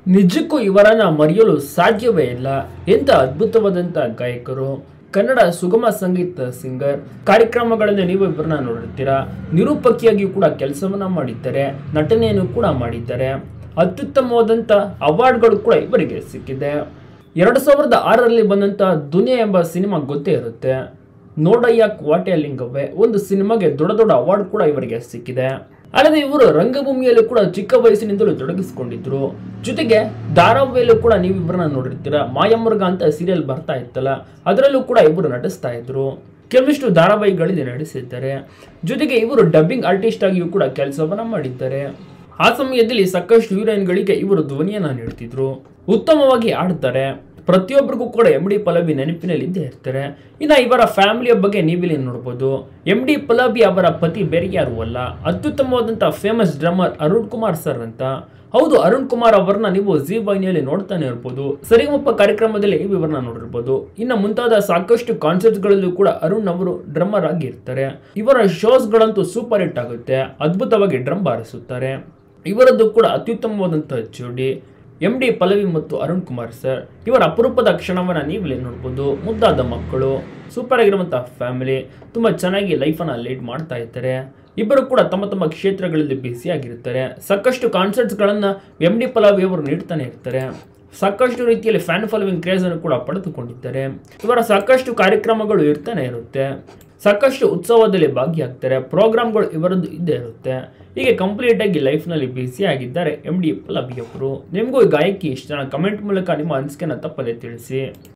ನಿಜಕ್ಕೂ ಇವರನ್ನ ಮರೆಯಲು ಸಾಧ್ಯವೇ ಇಲ್ಲ ಎಂಥ ಅದ್ಭುತವಾದಂಥ ಗಾಯಕರು ಕನ್ನಡ ಸುಗಮ ಸಂಗೀತ ಸಿಂಗರ್ ಕಾರ್ಯಕ್ರಮಗಳಲ್ಲಿ ನೀವು ಇಬ್ಬರನ್ನ ನೋಡಿರ್ತೀರಾ ನಿರೂಪಕಿಯಾಗಿಯೂ ಕೂಡ ಕೆಲಸವನ್ನ ಮಾಡಿದ್ದಾರೆ ನಟನೆಯನ್ನು ಕೂಡ ಮಾಡಿದ್ದಾರೆ ಅತ್ಯುತ್ತಮವಾದಂಥ ಅವಾರ್ಡ್ಗಳು ಕೂಡ ಇವರಿಗೆ ಸಿಕ್ಕಿದೆ ಎರಡು ಸಾವಿರದ ಆರರಲ್ಲಿ ಬಂದಂಥ ದುನಿಯಾ ಎಂಬ ಸಿನಿಮಾ ಗೊತ್ತೇ ಇರುತ್ತೆ ನೋಡಯ್ಯ ಕ್ವಾಟೆಯ ಲಿಂಗವೇ ಒಂದು ಸಿನಿಮಾಗೆ ದೊಡ್ಡ ದೊಡ್ಡ ಅವಾರ್ಡ್ ಕೂಡ ಇವರಿಗೆ ಸಿಕ್ಕಿದೆ ಅಲ್ಲದೆ ಇವರು ರಂಗಭೂಮಿಯಲ್ಲಿ ಕೂಡ ಚಿಕ್ಕ ವಯಸ್ಸಿನಿಂದಲೂ ತೊಡಗಿಸಿಕೊಂಡಿದ್ರು ಜೊತೆಗೆ ಧಾರಾವಾಹಿಯಲ್ಲೂ ಕೂಡ ನೀವಿಬ್ಬರನ್ನ ನೋಡಿರ್ತೀರ ಮಾಯಮೃಗ ಅಂತ ಸೀರಿಯಲ್ ಬರ್ತಾ ಇತ್ತಲ್ಲ ಅದರಲ್ಲೂ ಕೂಡ ಇಬ್ಬರು ನಟಿಸ್ತಾ ಇದ್ರು ಕೆಲವಿಷ್ಟು ಧಾರಾವಾಹಿಗಳಲ್ಲಿ ನಟಿಸಿದ್ದಾರೆ ಜೊತೆಗೆ ಇವರು ಡಬ್ಬಿಂಗ್ ಆರ್ಟಿಸ್ಟ್ ಆಗಿಯೂ ಕೂಡ ಕೆಲಸವನ್ನ ಮಾಡಿದ್ದಾರೆ ಆ ಸಮಯದಲ್ಲಿ ಸಾಕಷ್ಟು ಹೀರೋಯಿನ್ಗಳಿಗೆ ಇವರು ಧ್ವನಿಯನ್ನ ನೀಡ್ತಿದ್ರು ಉತ್ತಮವಾಗಿ ಆಡ್ತಾರೆ ಪ್ರತಿಯೊಬ್ಬರಿಗೂ ಕೂಡ ಎಂ ಡಿ ಪಲ್ಲವಿ ನೆನಪಿನಲ್ಲಿ ಇದ್ದೇ ಇರ್ತಾರೆ ಇನ್ನು ಇವರ ಫ್ಯಾಮಿಲಿಯ ಬಗ್ಗೆ ನೀವಿಲ್ಲಿ ನೋಡ್ಬೋದು ಎಂ ಡಿ ಪಲ್ಲವಿ ಅವರ ಪತಿ ಬೇರೆ ಯಾರು ಅಲ್ಲ ಅತ್ಯುತ್ತಮವಾದಂಥ famous drummer Arun Kumar sir ಅಂತ ಹೌದು ಅರುಣ್ ಕುಮಾರ್ ಅವರನ್ನ ನೀವು ಜಿ ವಾಹಿನಿಯಲ್ಲಿ ನೋಡ್ತಾನೆ ಇರ್ಬೋದು ಸರಿಗಮಪ್ಪ ಕಾರ್ಯಕ್ರಮದಲ್ಲಿ ನೀವು ಇವರನ್ನ ನೋಡಿರ್ಬೋದು ಇನ್ನು ಮುಂತಾದ ಸಾಕಷ್ಟು ಕಾನ್ಸರ್ಟ್ಗಳಲ್ಲೂ ಕೂಡ ಅರುಣ್ ಅವರು ಡ್ರಮ್ಮರ್ ಆಗಿ ಇರ್ತಾರೆ ಇವರ ಶೋಸ್ಗಳಂತೂ ಸೂಪರ್ ಹಿಟ್ ಆಗುತ್ತೆ ಅದ್ಭುತವಾಗಿ ಡ್ರಮ್ ಬಾರಿಸುತ್ತಾರೆ ಇವರದ್ದು ಕೂಡ ಅತ್ಯುತ್ತಮವಾದಂತಹ ಜೋಡಿ ಎಂ ಡಿ ಪಲ್ಲವಿ ಮತ್ತು ಅರುಣ್ ಕುಮಾರ್ ಸರ್ ಇವರ ಅಪರೂಪದ ಕ್ಷಣವನ್ನು ನೀವಿಲ್ಲಿ ನೋಡ್ಬೋದು ಮುದ್ದಾದ ಮಕ್ಕಳು ಸೂಪರ್ ಆಗಿರುವಂತಹ ಫ್ಯಾಮಿಲಿ ತುಂಬ ಚೆನ್ನಾಗಿ ಲೈಫನ್ನು ಲೀಡ್ ಮಾಡ್ತಾ ಇರ್ತಾರೆ ಇಬ್ಬರು ಕೂಡ ತಮ್ಮ ತಮ್ಮ ಕ್ಷೇತ್ರಗಳಲ್ಲಿ ಬ್ಯುಸಿಯಾಗಿರ್ತಾರೆ ಸಾಕಷ್ಟು ಕಾನ್ಸರ್ಟ್ಸ್ಗಳನ್ನು ಎಂ ಡಿ ಪಲ್ಲವಿ ಅವರು ನೀಡ್ತಾನೆ ಇರ್ತಾರೆ ಸಾಕಷ್ಟು ರೀತಿಯಲ್ಲಿ ಫ್ಯಾನ್ ಫಾಲೋವಿಂಗ್ ಕ್ರೇಜ್ ಅನ್ನು ಕೂಡ ಪಡೆದುಕೊಂಡಿದ್ದಾರೆ ಇವರ ಸಾಕಷ್ಟು ಕಾರ್ಯಕ್ರಮಗಳು ಇರ್ತಾನೆ ಇರುತ್ತೆ ಸಾಕಷ್ಟು ಉತ್ಸವದಲ್ಲಿ ಭಾಗಿಯಾಗ್ತಾರೆ ಪ್ರೋಗ್ರಾಮ್ಗಳು ಇವರದ್ದು ಇದ್ದೇ ಇರುತ್ತೆ ಹೀಗೆ ಕಂಪ್ಲೀಟ್ ಆಗಿ ಲೈಫ್ನಲ್ಲಿ ಬ್ಯುಸಿ ಆಗಿದ್ದಾರೆ ಎಂ ಡಿ ಪಲ್ಲವಿ ಅವರು ನಿಮಗೂ ಈ ಗಾಯಕಿ ಇಷ್ಟ ಕಮೆಂಟ್ ಮೂಲಕ ನಿಮ್ಮ ಅನಿಸಿಕೆನ ತಪ್ಪದೆ ತಿಳಿಸಿ